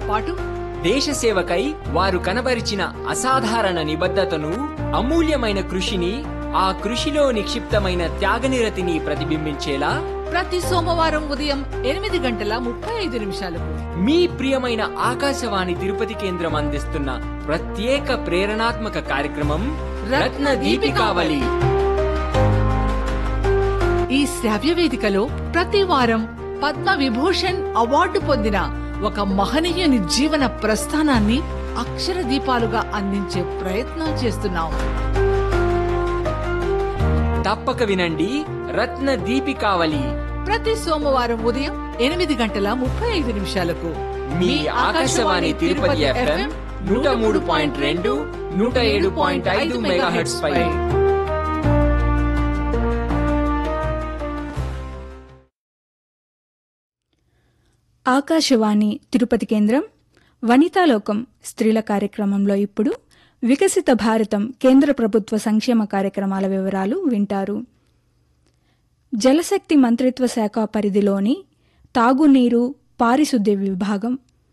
పాటు దేశ సేవకై వారు కనబరిచిన అసాధారణ నిబద్ధతను అమూల్యమైన కృషిని ఆ కృషిలో నిక్షిప్తమైన త్యాగనిరతిని ప్రతిబింబించేలా ప్రతి సోమవారం ఉదయం ఎనిమిది గంటల ముప్పై ఐదు నిమిషాలకు మీ ప్రియమైన ఆకాశవాణి తిరుపతి కేంద్రం అందిస్తున్న ప్రత్యేక ప్రేరణాత్మక కార్యక్రమం రత్న దీపికావళి ఈ శ్రావ్య వేదికలో ప్రతి వారం పద్మ విభూషణ్ అవార్డు పొందిన ఒక మహనీయుని జీవన ప్రస్థానాన్ని అక్షర దీపాలుగా అందించే ప్రయత్నం చేస్తున్నాం తప్పక వినండి రత్న దీపికావళి ప్రతి సోమవారం ఉదయం ఎనిమిది గంటల ముప్పై ఐదు నిమిషాలకు మీ ఆకాశవాణి తిరుపతి ఎఫ్ఎం నూట మూడు పాయింట్ రెండు నూట ఏడు పాయింట్ ఐదు మెగాహెట్స్ పై ఆకాశవాణి తిరుపతి కేంద్రం వనితాలోకం స్త్రీల కార్యక్రమంలో ఇప్పుడు వికసిత భారతం కేంద్ర ప్రభుత్వ సంక్షేమ కార్యక్రమాల వివరాలు వింటారు జలశక్తి మంత్రిత్వ శాఖ పరిధిలోని తాగునీరు పారిశుద్ధ్య విభాగం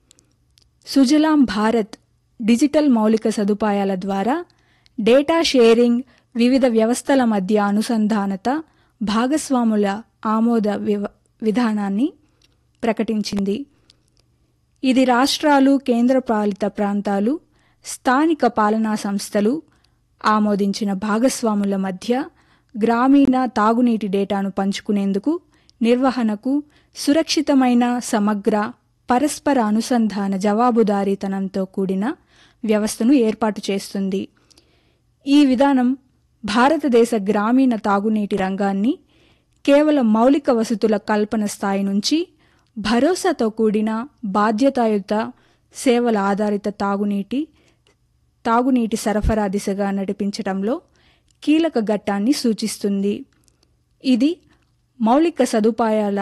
సుజలాం భారత్ డిజిటల్ మౌలిక సదుపాయాల ద్వారా డేటా షేరింగ్ వివిధ వ్యవస్థల మధ్య అనుసంధానత భాగస్వాముల ఆమోద వివ- విధానాన్ని ప్రకటించింది ఇది రాష్ట్రాలు కేంద్రపాలిత ప్రాంతాలు స్థానిక పాలనా సంస్థలు ఆమోదించిన భాగస్వాముల మధ్య గ్రామీణ తాగునీటి డేటాను పంచుకునేందుకు నిర్వహణకు సురక్షితమైన సమగ్ర పరస్పర అనుసంధాన జవాబుదారీతనంతో కూడిన వ్యవస్థను ఏర్పాటు చేస్తుంది ఈ విధానం భారతదేశ గ్రామీణ తాగునీటి రంగాన్ని కేవలం మౌలిక వసతుల కల్పన స్థాయి నుంచి భరోసాతో కూడిన బాధ్యతాయుత సేవల ఆధారిత తాగునీటి తాగునీటి సరఫరా దిశగా నడిపించడంలో కీలక ఘట్టాన్ని సూచిస్తుంది ఇది మౌలిక సదుపాయాల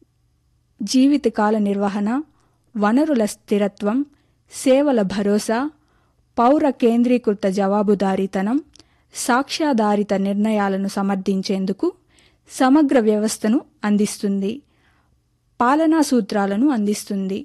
జీవితకాల నిర్వహణ వనరుల స్థిరత్వం సేవల భరోసా పౌర కేంద్రీకృత జవాబుదారీతనం సాక్ష్యాధారిత నిర్ణయాలను సమర్థించేందుకు సమగ్ర వ్యవస్థను అందిస్తుంది పాలనా సూత్రాలను అందిస్తుంది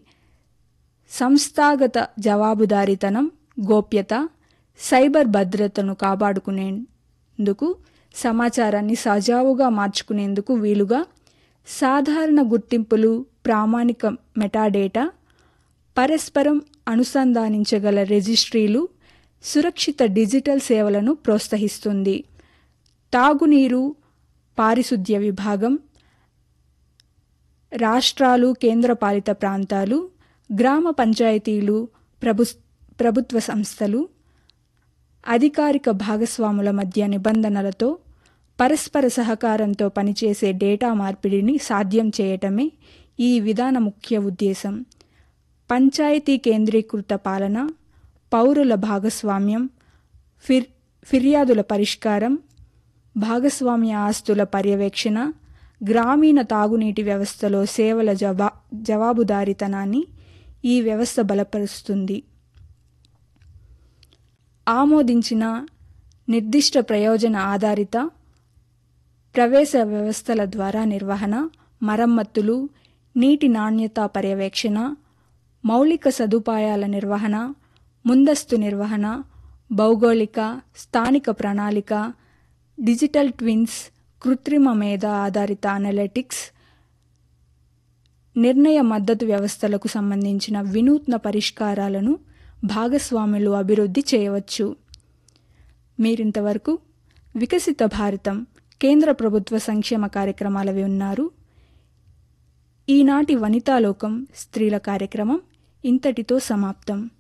సంస్థాగత జవాబుదారీతనం గోప్యత సైబర్ భద్రతను కాపాడుకునేందుకు సమాచారాన్ని సజావుగా మార్చుకునేందుకు వీలుగా సాధారణ గుర్తింపులు ప్రామాణిక మెటాడేటా పరస్పరం అనుసంధానించగల రిజిస్ట్రీలు సురక్షిత డిజిటల్ సేవలను ప్రోత్సహిస్తుంది తాగునీరు పారిశుద్ధ్య విభాగం రాష్ట్రాలు కేంద్రపాలిత ప్రాంతాలు గ్రామ పంచాయతీలు ప్రభు ప్రభుత్వ సంస్థలు అధికారిక భాగస్వాముల మధ్య నిబంధనలతో పరస్పర సహకారంతో పనిచేసే డేటా మార్పిడిని సాధ్యం చేయటమే ఈ విధాన ముఖ్య ఉద్దేశం పంచాయతీ కేంద్రీకృత పాలన పౌరుల భాగస్వామ్యం ఫిర్ ఫిర్యాదుల పరిష్కారం భాగస్వామ్య ఆస్తుల పర్యవేక్షణ గ్రామీణ తాగునీటి వ్యవస్థలో సేవల జవా జవాబుదారీతనాన్ని ఈ వ్యవస్థ బలపరుస్తుంది ఆమోదించిన నిర్దిష్ట ప్రయోజన ఆధారిత ప్రవేశ వ్యవస్థల ద్వారా నిర్వహణ మరమ్మతులు నీటి నాణ్యత పర్యవేక్షణ మౌలిక సదుపాయాల నిర్వహణ ముందస్తు నిర్వహణ భౌగోళిక స్థానిక ప్రణాళిక డిజిటల్ ట్విన్స్ కృత్రిమ మేధ ఆధారిత అనలిటిక్స్ నిర్ణయ మద్దతు వ్యవస్థలకు సంబంధించిన వినూత్న పరిష్కారాలను భాగస్వాములు అభివృద్ధి చేయవచ్చు మీరింతవరకు వికసిత భారతం కేంద్ర ప్రభుత్వ సంక్షేమ కార్యక్రమాల విన్నారు ఈనాటి వనితాలోకం స్త్రీల కార్యక్రమం ఇంతటితో సమాప్తం